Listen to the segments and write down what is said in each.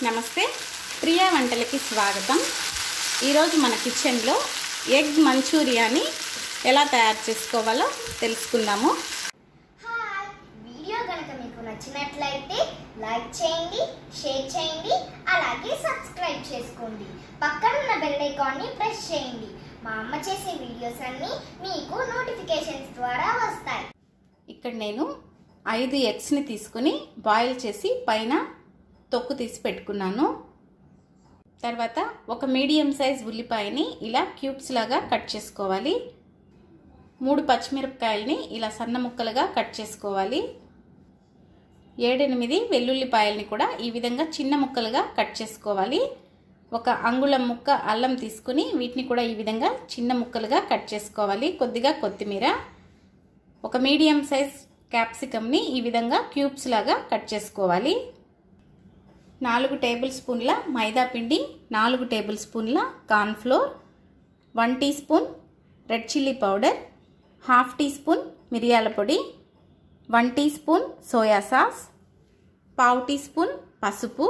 నమస్తే ప్రియా వంటలకి స్వాగతం ఈరోజు మన కిచెన్లో ఎగ్ మంచూరియాని ఎలా తయారు చేసుకోవాలో తెలుసుకుందాము హాయ్ వీడియో కనుక మీకు నచ్చినట్లయితే లైక్ చేయండి షేర్ చేయండి అలాగే సబ్స్క్రైబ్ చేసుకోండి పక్కన ఉన్న బెల్ ఐకాన్ని ప్రెస్ చేయండి మా అమ్మ చేసే వీడియోస్ అన్నీ మీకు నోటిఫికేషన్స్ ద్వారా వస్తాయి ఇక్కడ నేను ఐదు ఎగ్స్ని తీసుకుని బాయిల్ చేసి పైన తొక్కు తీసి పెట్టుకున్నాను తర్వాత ఒక మీడియం సైజ్ ఉల్లిపాయని ఇలా క్యూబ్స్ లాగా కట్ చేసుకోవాలి మూడు పచ్చిమిరపకాయలని ఇలా సన్న ముక్కలుగా కట్ చేసుకోవాలి ఏడెనిమిది వెల్లుల్లిపాయల్ని కూడా ఈ విధంగా చిన్న ముక్కలుగా కట్ చేసుకోవాలి ఒక అంగుళం ముక్క అల్లం తీసుకుని వీటిని కూడా ఈ విధంగా చిన్న ముక్కలుగా కట్ చేసుకోవాలి కొద్దిగా కొత్తిమీర ఒక మీడియం సైజ్ క్యాప్సికమ్ని ఈ విధంగా క్యూబ్స్ లాగా కట్ చేసుకోవాలి నాలుగు టేబుల్ స్పూన్ల మైదా పిండి నాలుగు టేబుల్ స్పూన్ల cornflour one teaspoon red chilli powder half teaspoon మిరియాల పొడి one teaspoon soya sauce పావు టీ స్పూన్ పసుపు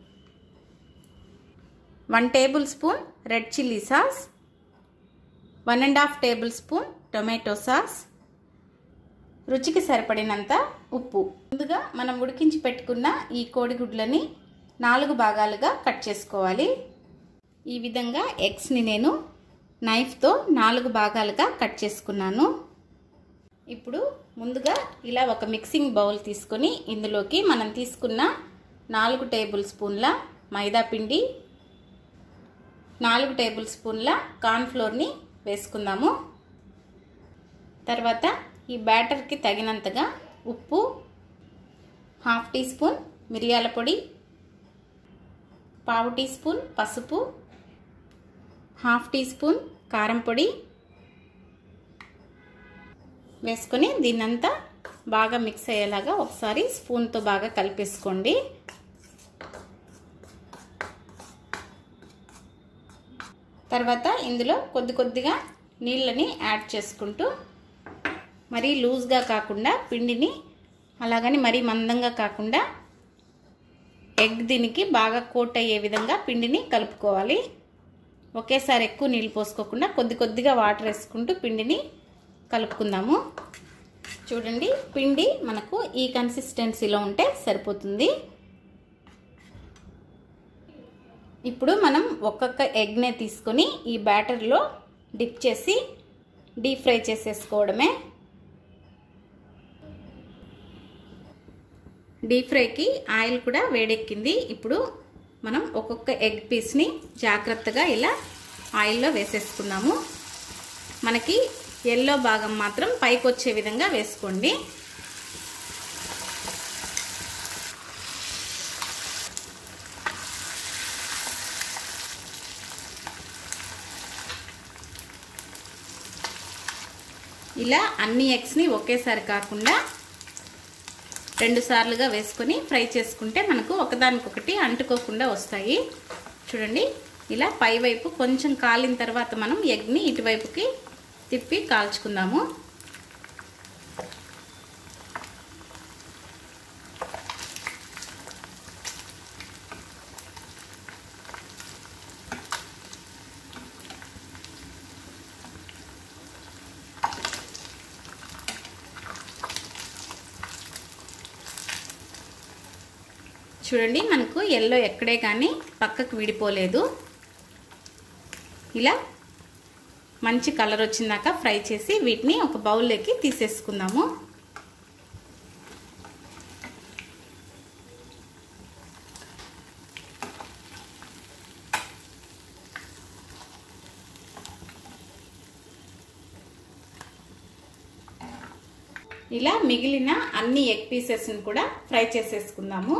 one tablespoon red chilli sauce one and half tablespoon tomato sauce రుచికి సరిపడినంత ఉప్పు ముందుగా మనం ఉడికించి పెట్టుకున్న ఈ కోడిగుడ్లని నాలుగు భాగాలుగా కట్ చేసుకోవాలి ఈ విధంగా ఎగ్స్ని నేను నైఫ్తో నాలుగు భాగాలుగా కట్ చేసుకున్నాను ఇప్పుడు ముందుగా ఇలా ఒక మిక్సింగ్ బౌల్ తీసుకొని ఇందులోకి మనం తీసుకున్న నాలుగు టేబుల్ స్పూన్ల మైదా పిండి నాలుగు టేబుల్ స్పూన్ల కార్న్ఫ్లోర్ని వేసుకుందాము తర్వాత ఈ బ్యాటర్కి తగినంతగా ఉప్పు హాఫ్ టీ స్పూన్ మిరియాల పొడి పావు టీ స్పూన్ పసుపు హాఫ్ టీ స్పూన్ కారం పొడి వేసుకొని దీన్నంతా బాగా మిక్స్ అయ్యేలాగా ఒకసారి స్పూన్తో బాగా కలిపేసుకోండి తర్వాత ఇందులో కొద్ది కొద్దిగా నీళ్ళని యాడ్ చేసుకుంటూ మరీ లూజ్గా కాకుండా పిండిని అలాగని మరీ మందంగా కాకుండా ఎగ్ దీనికి బాగా కోట్ అయ్యే విధంగా పిండిని కలుపుకోవాలి ఒకేసారి ఎక్కువ నీళ్ళు పోసుకోకుండా కొద్ది కొద్దిగా వాటర్ వేసుకుంటూ పిండిని కలుపుకుందాము చూడండి పిండి మనకు ఈ కన్సిస్టెన్సీలో ఉంటే సరిపోతుంది ఇప్పుడు మనం ఒక్కొక్క ఎగ్నే తీసుకొని ఈ బ్యాటర్లో డిప్ చేసి డీప్ ఫ్రై చేసేసుకోవడమే డీప్ ఫ్రైకి ఆయిల్ కూడా వేడెక్కింది ఇప్పుడు మనం ఒక్కొక్క ఎగ్ పీస్ని జాగ్రత్తగా ఇలా ఆయిల్లో వేసేసుకుందాము మనకి ఎల్లో భాగం మాత్రం పైకి వచ్చే విధంగా వేసుకోండి ఇలా అన్ని ఎగ్స్ని ఒకేసారి కాకుండా రెండు సార్లుగా వేసుకొని ఫ్రై చేసుకుంటే మనకు ఒకదానికొకటి అంటుకోకుండా వస్తాయి చూడండి ఇలా పైవైపు కొంచెం కాలిన తర్వాత మనం ఎగ్ని ఇటువైపుకి తిప్పి కాల్చుకుందాము చూడండి మనకు ఎల్లో ఎక్కడే కానీ పక్కకు విడిపోలేదు ఇలా మంచి కలర్ వచ్చిందాక ఫ్రై చేసి వీటిని ఒక బౌల్లోకి తీసేసుకుందాము ఇలా మిగిలిన అన్ని ఎగ్ పీసెస్ని కూడా ఫ్రై చేసేసుకుందాము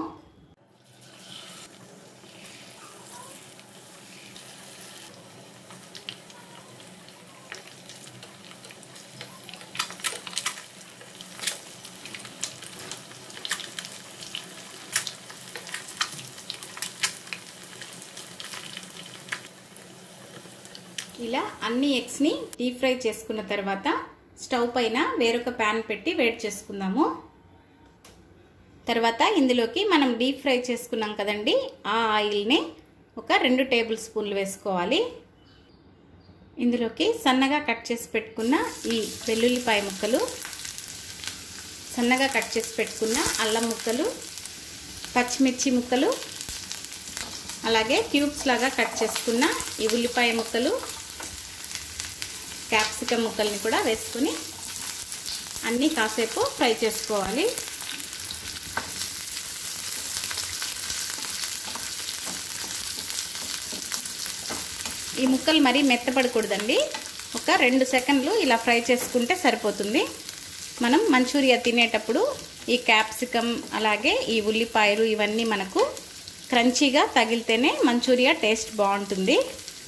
ఇలా అన్ని ఎగ్స్ని డీప్ ఫ్రై చేసుకున్న తర్వాత స్టవ్ పైన వేరొక ప్యాన్ పెట్టి వేడి చేసుకుందాము తర్వాత ఇందులోకి మనం డీప్ ఫ్రై చేసుకున్నాం కదండి ఆ ఆయిల్ని ఒక రెండు టేబుల్ స్పూన్లు వేసుకోవాలి ఇందులోకి సన్నగా కట్ చేసి పెట్టుకున్న ఈ వెల్లుల్లిపాయ ముక్కలు సన్నగా కట్ చేసి పెట్టుకున్న అల్లం ముక్కలు పచ్చిమిర్చి ముక్కలు అలాగే క్యూబ్స్ లాగా కట్ చేసుకున్న ఈ ఉల్లిపాయ ముక్కలు క్యాప్సికమ్ ముక్కల్ని కూడా వేసుకుని అన్నీ కాసేపు ఫ్రై చేసుకోవాలి ఈ ముక్కలు మరీ మెత్తపడకూడదండి ఒక రెండు సెకండ్లు ఇలా ఫ్రై చేసుకుంటే సరిపోతుంది మనం మంచూరియా తినేటప్పుడు ఈ క్యాప్సికమ్ అలాగే ఈ ఉల్లిపాయలు ఇవన్నీ మనకు క్రంచీగా తగిలితేనే మంచూరియా టేస్ట్ బాగుంటుంది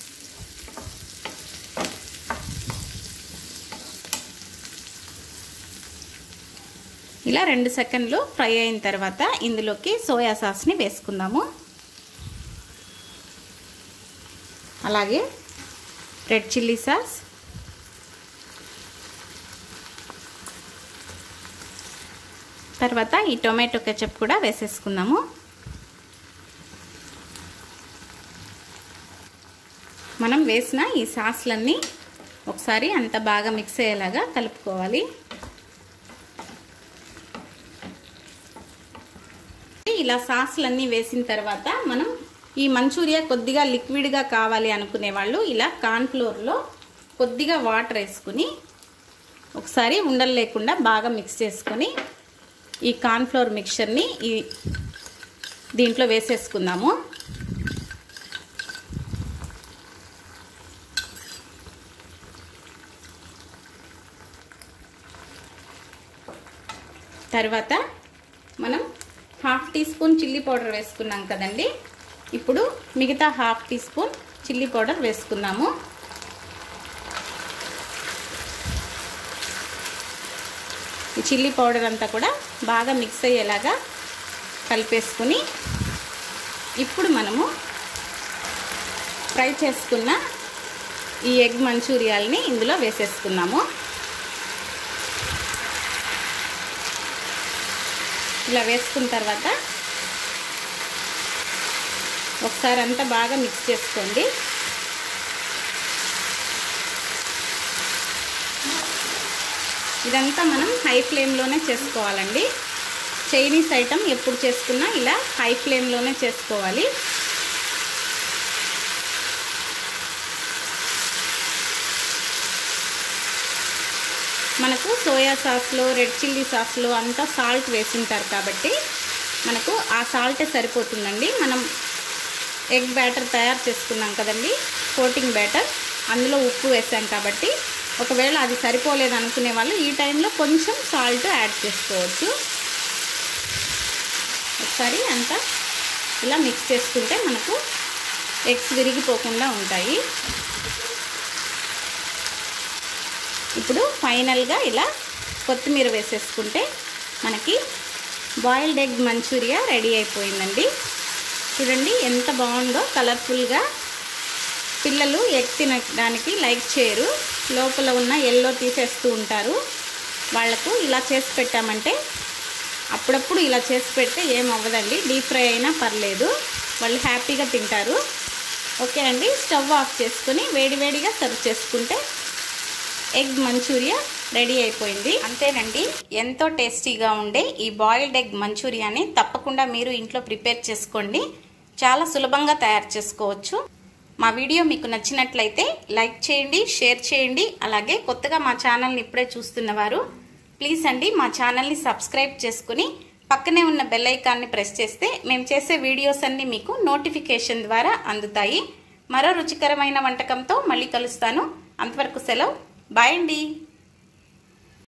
ఇలా రెండు సెకండ్లు ఫ్రై అయిన తర్వాత ఇందులోకి సోయా సాస్ని వేసుకుందాము అలాగే రెడ్ చిల్లీ సాస్ తర్వాత ఈ టొమాటో కెచప్ కూడా వేసేసుకుందాము మనం వేసిన ఈ సాస్లన్నీ ఒకసారి అంత బాగా మిక్స్ అయ్యేలాగా కలుపుకోవాలి ఇలా సాస్లన్నీ వేసిన తర్వాత మనం ఈ మంచూరియా కొద్దిగా లిక్విడ్గా కావాలి అనుకునే వాళ్ళు ఇలా కార్న్ఫ్లోర్లో కొద్దిగా వాటర్ వేసుకుని ఒకసారి ఉండలు లేకుండా బాగా మిక్స్ చేసుకొని ఈ కార్న్ఫ్లోర్ మిక్చర్ని ఈ దీంట్లో వేసేసుకుందాము తర్వాత మనం half teaspoon chilli powder వేసుకున్నాం కదండి ఇప్పుడు మిగతా half teaspoon chilli powder వేసుకుందాము ఈ చిల్లీ పౌడర్ అంతా కూడా బాగా మిక్స్ అయ్యేలాగా కలిపేసుకుని ఇప్పుడు మనము ఫ్రై చేసుకున్న ఈ ఎగ్ మంచూరియాల్ని ఇందులో వేసేసుకున్నాము ఇలా వేసుకున్న తర్వాత ఒకసారి అంతా బాగా మిక్స్ చేసుకోండి ఇదంతా మనం హై ఫ్లేమ్లోనే చేసుకోవాలండి చైనీస్ ఐటమ్ ఎప్పుడు చేసుకున్నా ఇలా హై ఫ్లేమ్లోనే చేసుకోవాలి మనకు సోయా సాస్లో రెడ్ చిల్లీ సాస్లో అంతా సాల్ట్ వేసింటారు కాబట్టి మనకు ఆ సాల్టే సరిపోతుందండి మనం ఎగ్ బ్యాటర్ తయారు చేసుకున్నాం కదండి కోటింగ్ బ్యాటర్ అందులో ఉప్పు వేసాం కాబట్టి ఒకవేళ అది సరిపోలేదు అనుకునే వాళ్ళు ఈ టైంలో కొంచెం సాల్ట్ యాడ్ చేసుకోవచ్చు ఒకసారి అంతా ఇలా మిక్స్ చేసుకుంటే మనకు ఎగ్స్ విరిగిపోకుండా ఉంటాయి ఇప్పుడు ఫైనల్గా ఇలా కొత్తిమీర వేసేసుకుంటే మనకి బాయిల్డ్ ఎగ్ మంచూరియా రెడీ అయిపోయిందండి చూడండి ఎంత బాగుందో కలర్ఫుల్గా పిల్లలు ఎగ్ తినడానికి లైక్ చేయరు లోపల ఉన్న ఎల్లో తీసేస్తూ ఉంటారు వాళ్లకు ఇలా చేసి పెట్టామంటే అప్పుడప్పుడు ఇలా చేసి పెడితే ఏం అవ్వదండి డీప్ ఫ్రై అయినా పర్లేదు వాళ్ళు హ్యాపీగా తింటారు ఓకే అండి స్టవ్ ఆఫ్ చేసుకుని వేడివేడిగా సర్వ్ చేసుకుంటే ఎగ్ మంచూరియా రెడీ అయిపోయింది అంతేనండి ఎంతో టేస్టీగా ఉండే ఈ బాయిల్డ్ ఎగ్ మంచూరియాని తప్పకుండా మీరు ఇంట్లో ప్రిపేర్ చేసుకోండి చాలా సులభంగా తయారు చేసుకోవచ్చు మా వీడియో మీకు నచ్చినట్లయితే లైక్ చేయండి షేర్ చేయండి అలాగే కొత్తగా మా ఛానల్ని ఇప్పుడే చూస్తున్నవారు ప్లీజ్ అండి మా ఛానల్ని సబ్స్క్రైబ్ చేసుకుని పక్కనే ఉన్న బెల్ ఐకాన్ని ప్రెస్ చేస్తే మేము చేసే వీడియోస్ అన్నీ మీకు నోటిఫికేషన్ ద్వారా అందుతాయి మరో రుచికరమైన వంటకంతో మళ్ళీ కలుస్తాను అంతవరకు సెలవు బాయ్ అండి